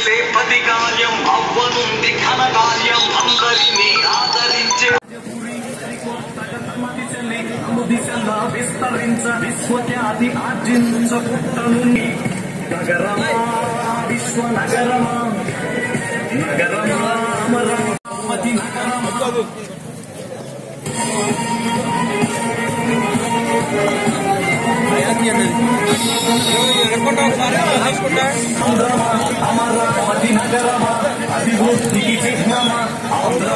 పతి కార్యం అవ్వనుంది ఘనకార్యం అందరినీ ఆదరించే దిశగా విస్తరించ విశ్వఖ్యాతి ఆర్జించ పుట్టనుండి నగరమా విశ్వ నగరమా నగరమా అమరావతి నగరమా అమరావతి నగరమా అభివృద్ధికి చిహ్నమా ఆంధ్ర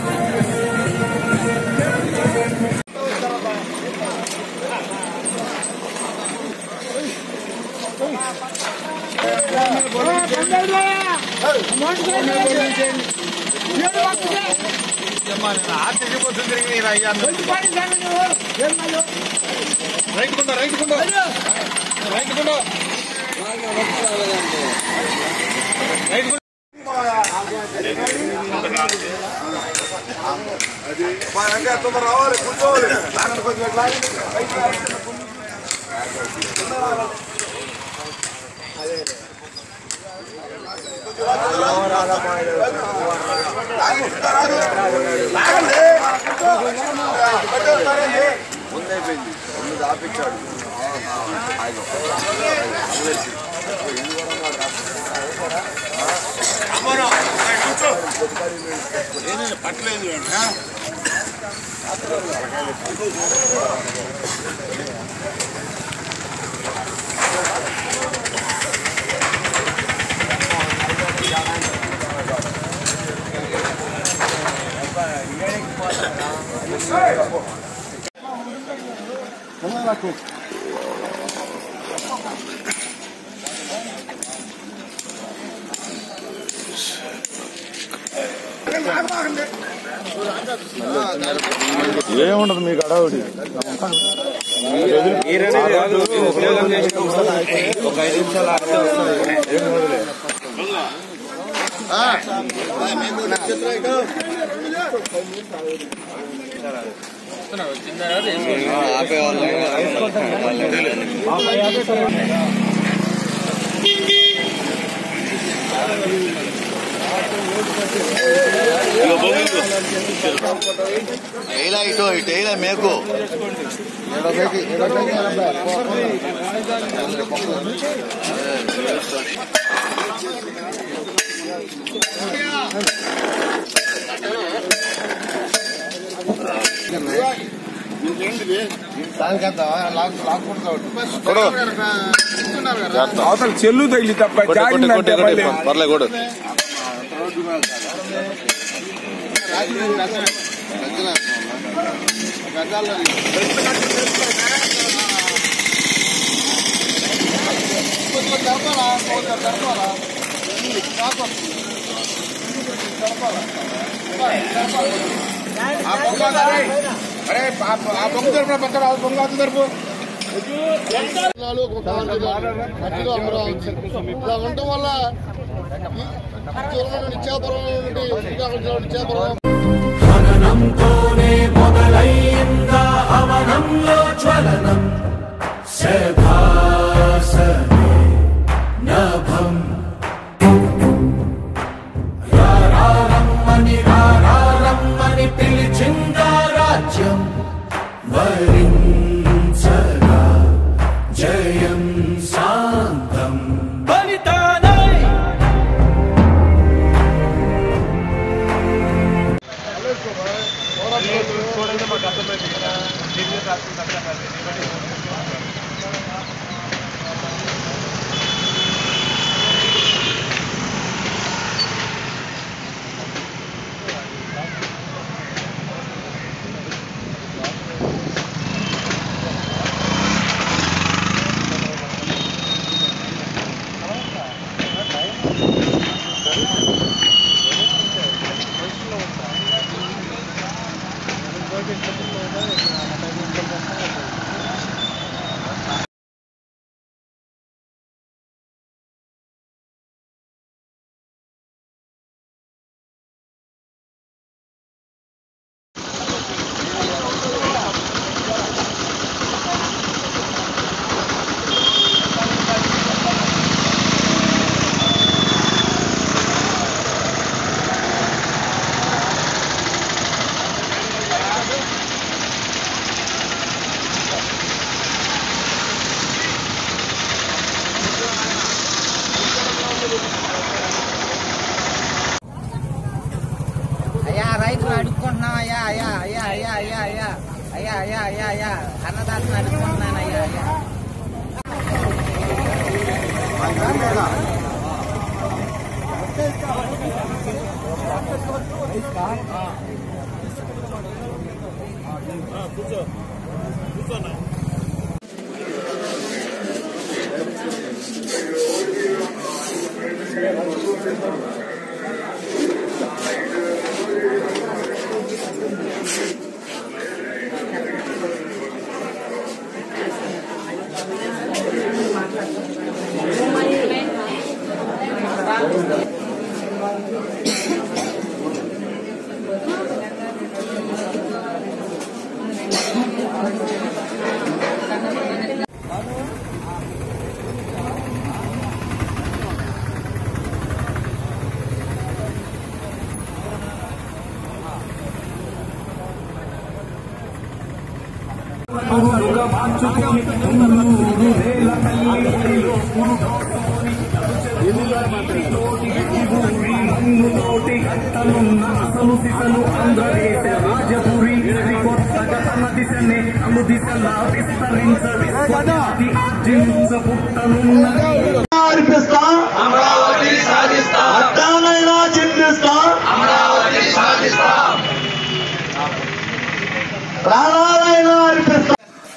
అంటే తొందర రావాలి కూర్చోవాలి అక్కడ కొంచెం ఎట్లా ముందైపోయింది ముందు దాపించాడు పట్టలేదు ఏముండదు మీకు అడవుడి ఒక ఐదు నిమిషాలు ఆగితే వస్తుంది. ఏం వదిలే. ఇలా ఇటు ఇటు ఇలా మేకు అవతల చెల్లు తగిలి తప్ప జాగిందంటే మళ్ళీ పర్లే కూడా అరే ఆ బొంగ తరపున పక్కన ఆ బొంగ అవతల తరపు మట్టిలో అమరావతి ఇలా ఉండటం వల్ల నిత్యాపురం శ్రీకాకుళం నిత్యాపురం హననంతోనే మొదలైందా హవనంలో జ్వలనం శభాసనే నభం రారమ్మని రారమ్మని పిలిచిందా రాజ్యం వరించగా జయం శాంతం బలితానై అయ్యా అయ్యా అయ్యా అయ్యా అన్నదాత నడుపుతున్నాను అయ్యా అయ్యా అర్పిస్తా అడ్డానైనా చింతిస్తా ప్రాణాలైనా అర్పిస్తా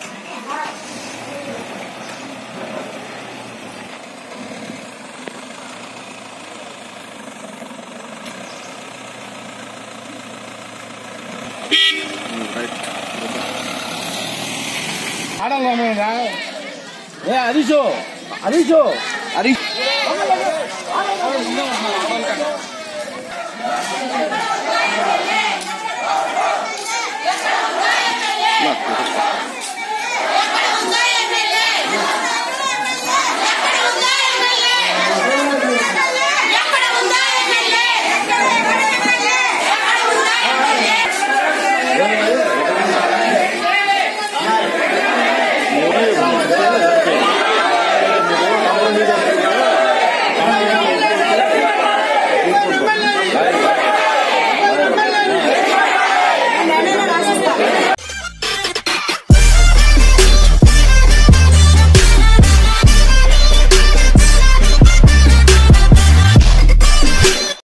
ఆడంగా ఏ హరీషు హరీషు హరీష్